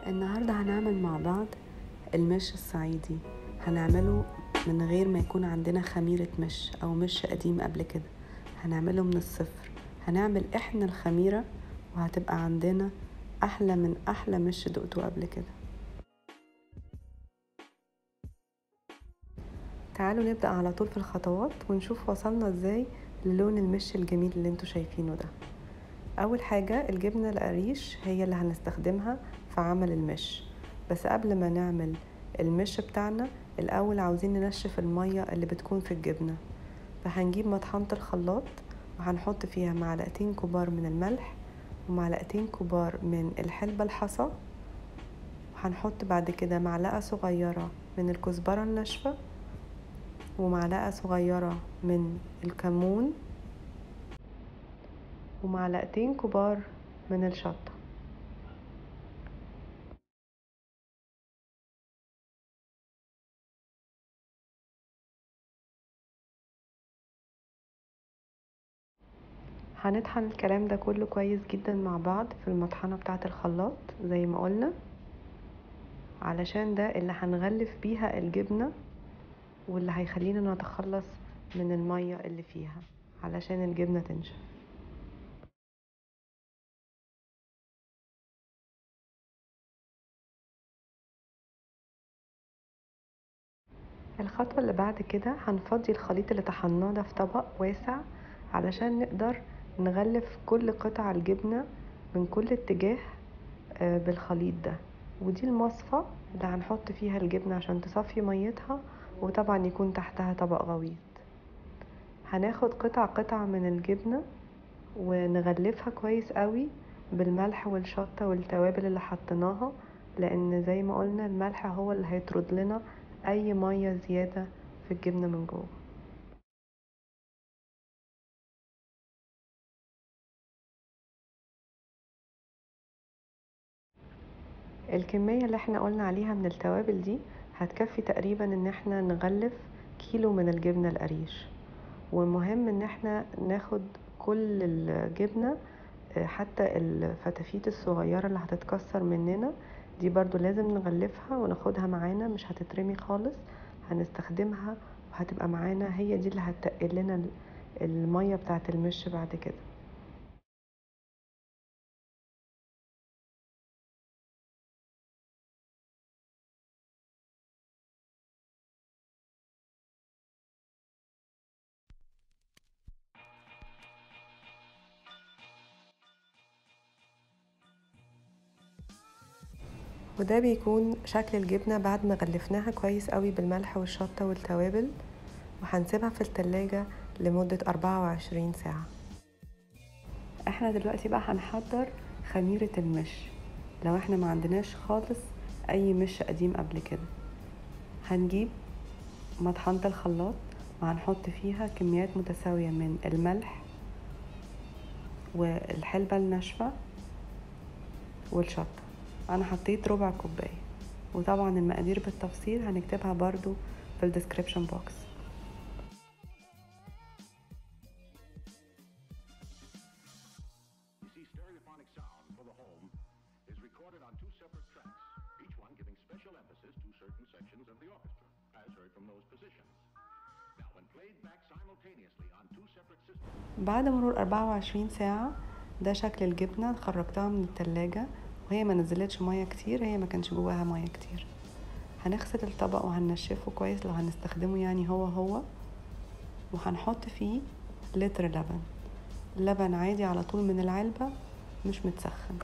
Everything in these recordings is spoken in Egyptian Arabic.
النهاردة هنعمل مع بعض المش الصعيدي هنعمله من غير ما يكون عندنا خميرة مش أو مش قديم قبل كده هنعمله من الصفر هنعمل إحنا الخميرة وهتبقى عندنا أحلى من أحلى مش دقته قبل كده تعالوا نبدأ على طول في الخطوات ونشوف وصلنا ازاي للون المش الجميل اللي انتوا شايفينه ده اول حاجة الجبنة القريش هي اللي هنستخدمها في عمل المش بس قبل ما نعمل المش بتاعنا الاول عاوزين ننشف المية اللي بتكون في الجبنة فهنجيب مطحنة الخلاط وهنحط فيها معلقتين كبار من الملح ومعلقتين كبار من الحلبة الحصى وهنحط بعد كده معلقة صغيرة من الكزبرة الناشفة ومعلقة صغيرة من الكمون ومعلقتين كبار من الشطة هنطحن الكلام ده كله كويس جدا مع بعض في المطحنة بتاعة الخلاط زي ما قلنا علشان ده اللي هنغلف بيها الجبنة واللي هيخلينا نتخلص من المية اللي فيها علشان الجبنة تنشف الخطوة اللي بعد كده هنفضي الخليط اللي طحناه ده في طبق واسع علشان نقدر نغلف كل قطع الجبنة من كل اتجاه بالخليط ده ودي المصفى اللي هنحط فيها الجبنة عشان تصفي ميتها وطبعا يكون تحتها طبق غويط هناخد قطع قطع من الجبنة ونغلفها كويس قوي بالملح والشطة والتوابل اللي حطيناها لان زي ما قلنا الملح هو اللي هيطرد لنا اي مية زيادة في الجبنة من جوه الكمية اللي احنا قلنا عليها من التوابل دي هتكفي تقريبا ان احنا نغلف كيلو من الجبنة القريش والمهم ان احنا ناخد كل الجبنة حتى الفتافيت الصغيرة اللي هتتكسر مننا دي برضو لازم نغلفها وناخدها معانا مش هتترمي خالص هنستخدمها وهتبقى معانا هي دي اللي هتقل لنا المية بتاعة المش بعد كده وده بيكون شكل الجبنة بعد ما غلفناها كويس قوي بالملح والشطة والتوابل وهنسيبها في التلاجة لمدة أربعة وعشرين ساعة احنا دلوقتي بقى هنحضر خميرة المش لو احنا ما عندناش خالص اي مش قديم قبل كده هنجيب مطحنة الخلاط وهنحط فيها كميات متساوية من الملح والحلبة الناشفة والشطة انا حطيت ربع كوبايه وطبعا المقادير بالتفصيل هنكتبها برضو في الديسكريبشن بوكس بعد مرور 24 ساعة ده شكل الجبنة خرجتها من التلاجة وهي ما نزلتش ميه كتير هي ما كانش جواها ميه كتير هنغسل الطبق وهننشفه كويس لو هنستخدمه يعني هو هو وهنحط فيه لتر لبن لبن عادي على طول من العلبة مش متسخن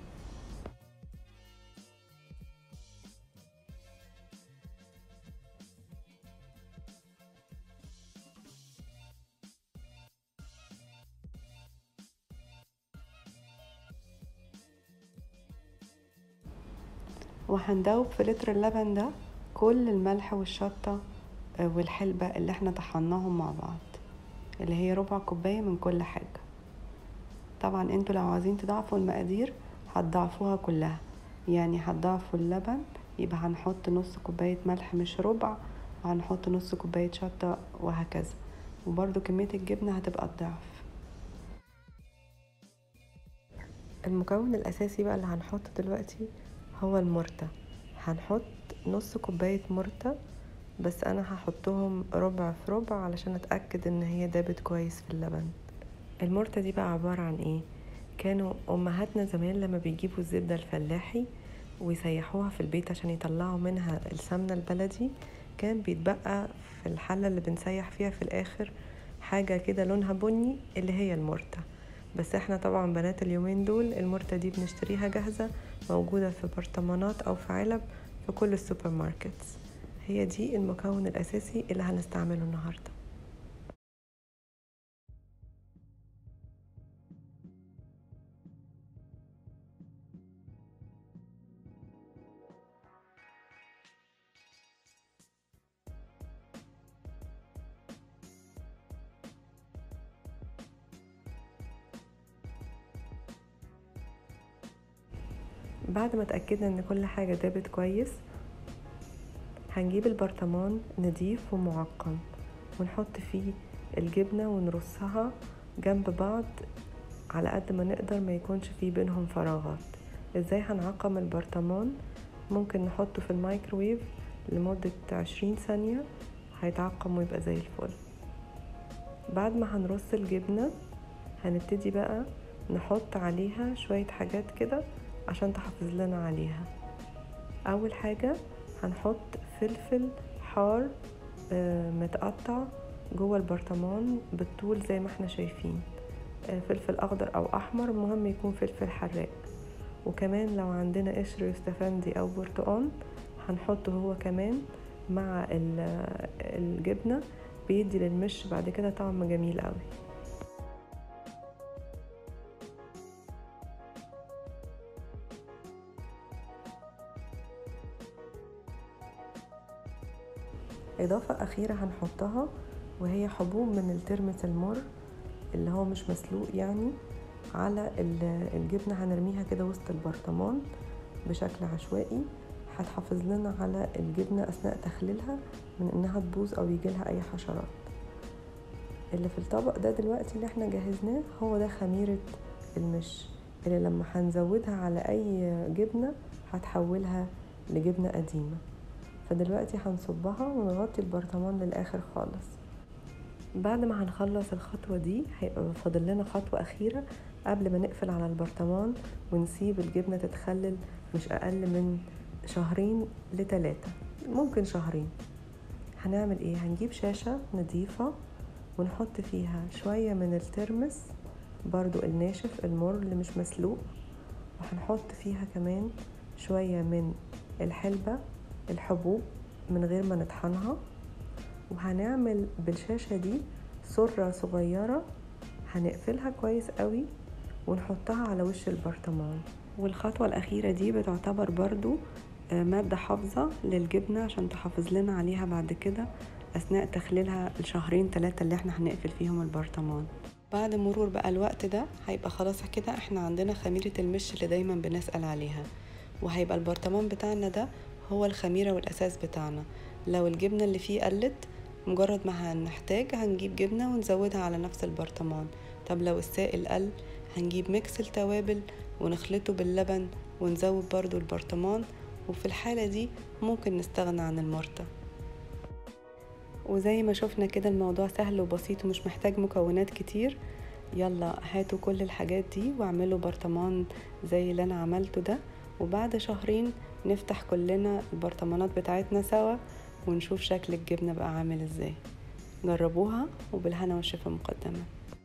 وهندوب في لتر اللبن ده كل الملح والشطة والحلبة اللي احنا طحناهم مع بعض اللي هي ربع كوباية من كل حاجة طبعا انتوا لو عايزين تضاعفوا المقادير هتضاعفوها كلها يعني هتضاعفوا اللبن يبقى هنحط نص كوباية ملح مش ربع وهنحط نص كوباية شطة وهكذا وبرده كمية الجبنة هتبقى الضعف المكون الأساسي بقى اللي هنحطه دلوقتي هو المرتة هنحط نص كوباية مرتة بس انا هحطهم ربع في ربع علشان اتأكد ان هي دابت كويس في اللبن المرتة دي بقى عبارة عن ايه كانوا امهاتنا زمان لما بيجيبوا الزبدة الفلاحي ويسيحوها في البيت عشان يطلعوا منها السمنة البلدي كان بيتبقى في الحلة اللي بنسيح فيها في الاخر حاجة كده لونها بني اللي هي المرتة بس احنا طبعا بنات اليومين دول المرتة دي بنشتريها جاهزة موجودة في برطمانات او في علب في كل السوبر ماركتس هي دي المكون الاساسي اللي هنستعمله النهارده بعد ما اتأكدنا ان كل حاجة دابت كويس هنجيب البرطمان نضيف ومعقم ونحط فيه الجبنة ونرصها جنب بعض على قد ما نقدر ما يكونش فيه بينهم فراغات ازاي هنعقم البرطمان ممكن نحطه في الميكروويف لمدة عشرين ثانية هيتعقم ويبقى زي الفل بعد ما هنرص الجبنة هنبتدي بقى نحط عليها شوية حاجات كده عشان تحافظ لنا عليها اول حاجة هنحط فلفل حار متقطع جوه البرطمان بالطول زي ما احنا شايفين فلفل اخضر او احمر المهم يكون فلفل حراق وكمان لو عندنا قشر يوستفندي او برتقان هنحطه هو كمان مع الجبنه بيدي للمش بعد كده طعم جميل قوي إضافة أخيرة هنحطها وهي حبوب من الترمس المر اللي هو مش مسلوق يعني على الجبنة هنرميها كده وسط البرطمان بشكل عشوائي هتحافظ لنا على الجبنة أثناء تخليلها من إنها تبوظ أو يجيلها أي حشرات اللي في الطبق ده دلوقتي اللي احنا جهزناه هو ده خميرة المش اللي لما هنزودها على أي جبنة هتحولها لجبنة قديمة فدلوقتي هنصبها ونغطي البرطمان للاخر خالص بعد ما هنخلص الخطوة دي هيبقى فاضل لنا خطوة أخيرة قبل ما نقفل على البرطمان ونسيب الجبنة تتخلل مش أقل من شهرين لتلاتة ممكن شهرين هنعمل ايه هنجيب شاشة نضيفة ونحط فيها شوية من الترمس برضو الناشف المر اللي مش مسلوق وهنحط فيها كمان شوية من الحلبة الحبوب من غير ما نطحنها وهنعمل بالشاشة دي سرة صغيرة هنقفلها كويس قوي ونحطها على وش البرطمان والخطوة الأخيرة دي بتعتبر برضو مادة حافظة للجبنة عشان تحافظ لنا عليها بعد كده أثناء تخليلها الشهرين ثلاثة اللي احنا هنقفل فيهم البرطمان بعد مرور بقى الوقت ده هيبقى خلاص كده احنا عندنا خميرة المش اللي دايما بنسأل عليها وهيبقى البرطمان بتاعنا ده هو الخميرة والأساس بتاعنا لو الجبنة اللي فيه قلت مجرد ما هنحتاج هنجيب جبنة ونزودها على نفس البرطمان طب لو السائل قل هنجيب ميكس التوابل ونخلطه باللبن ونزود برضو البرطمان وفي الحالة دي ممكن نستغنى عن المرتة وزي ما شفنا كده الموضوع سهل وبسيط ومش محتاج مكونات كتير يلا هاتوا كل الحاجات دي واعملوا برطمان زي اللي انا عملته ده وبعد شهرين نفتح كلنا البرطمانات بتاعتنا سوا ونشوف شكل الجبنة بقى عامل ازاي جربوها وبالهنا والشفا مقدما